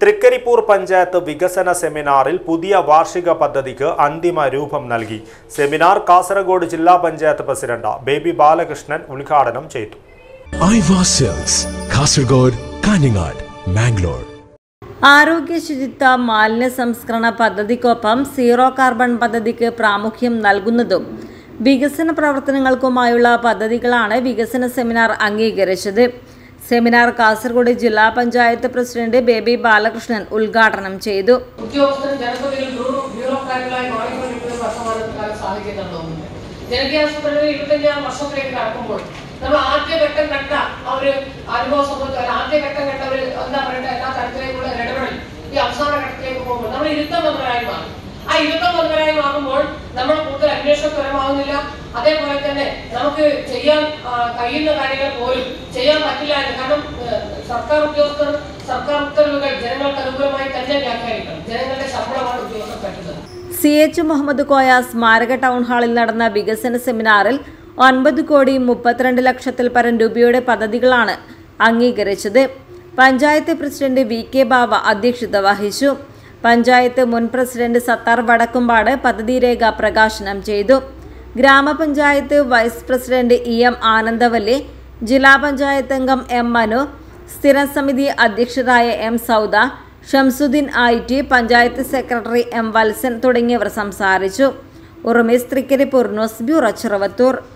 തൃക്കരിപ്പൂർ പഞ്ചായത്ത് വികസന സെമിനാറിൽ പുതിയ വാർഷിക പദ്ധതിക്ക് അന്തിമ രൂപം നൽകി സെമിനാർ കാസർഗോഡ് ജില്ലാ പഞ്ചായത്ത് പ്രസിഡന്റ് ബേബി ബാലകൃഷ്ണൻ ഉദ്ഘാടനം ചെയ്തു ഐവാ സെൽസ് കാസർഗോഡ് കാഞ്ഞങ്ങാട് മാംഗ്ലൂർ ആരോഗ്യ ശുചിത്വ മാലിന്യ സംസ്കരണ പദ്ധതിക്കൊപ്പം സീറോ കാർബൺ പദ്ധതിക്ക് പ്രാമുഖ്യം നൽകുന്നതും വികസന പ്രവർത്തനങ്ങൾക്കുമായുള്ള പദ്ധതികളാണ് വികസന സെമിനാർ അംഗീകരിച്ചത് സെമിനാർ കാസർഗോഡ് ജില്ലാ പഞ്ചായത്ത് പ്രസിഡന്റ് ബേബി ബാലകൃഷ്ണൻ ഉദ്ഘാടനം ചെയ്തു ഉദ്യോഗസ്ഥരും ജനപ്രതികൾ ബ്യൂറോ ബ്യൂറോക്രാറ്റുകളായി മാറിക്കൊണ്ടിരിക്കുന്ന വർത്തമാനകാല സാഹചര്യം തോന്നുന്നു ജനകീയാസൂത്രണത്തിൽ ഇരുപത്തഞ്ചാം വർഷത്തിലേക്ക് കടക്കുമ്പോൾ നമ്മൾ ആദ്യഘട്ടം കണ്ട ആ ഒരു അനുഭവ സംബന്ധം ആദ്യഘട്ടം കണ്ട ഒരു എന്താ പറയണ്ട എല്ലാ തരത്തിലേക്കുള്ള ഒരു ഇടപെടൽ ഈ അവസാന ഘട്ടത്തിലേക്ക് പോകുമ്പോൾ നമ്മൾ ഇരുത്തം വന്നവരായി മാറും ആ ഇരുത്തം വന്നവരായി മാറുമ്പോൾ നമ്മൾ കൂടുതൽ അന്വേഷണപരമാകുന്നില്ല അതേപോലെ തന്നെ നമുക്ക് ചെയ്യാൻ ആ, കഴിയുന്ന കാര്യങ്ങൾ പോലും ചെയ്യാൻ പറ്റില്ല എന്ന് കാരണം ഏഹ്, സർക്കാർ ഉദ്യോഗസ്ഥർ സർക്കാർ ഉത്തരവുകൾ ജനങ്ങൾക്ക് അനുകൂലമായി തന്നെ വ്യാഖ്യാനിക്കണം ജനങ്ങളുടെ ശമ്പളമാണ് ഉദ്യോഗസ്ഥർ പറ്റുന്നത് സി എച്ച് മുഹമ്മദ് കോയ സ്മാരക ടൗൺ ഹാളിൽ നടന്ന വികസന സെമിനാറിൽ ഒൻപത് കോടി മുപ്പത്തിരണ്ട് ലക്ഷത്തിൽ പരം രൂപയുടെ പദ്ധതികളാണ് അംഗീകരിച്ചത് panchayat president V K Bava അധ്യക്ഷത വഹിച്ചു പഞ്ചായത്ത് മുൻ പ്രസിഡന്റ് സത്താർ വടക്കുംപാട് പദ്ധതി രേഖ പ്രകാശനം ചെയ്തു ഗ്രാമപഞ്ചായത്ത് vice president E M Anandavalli ജില്ലാ പഞ്ചായത്ത് അംഗം എം മനു സ്ഥിരം സമിതി അധ്യക്ഷരായ M Sauda Shamsuddin I T panchayat secretary M Valsan തുടങ്ങിയവർ സംസാരിച്ചു ഉറുമേസ് തൃക്കരിപ്പൂർ ന്യൂസ് ബ്യൂറോ ചെറുവത്തൂർ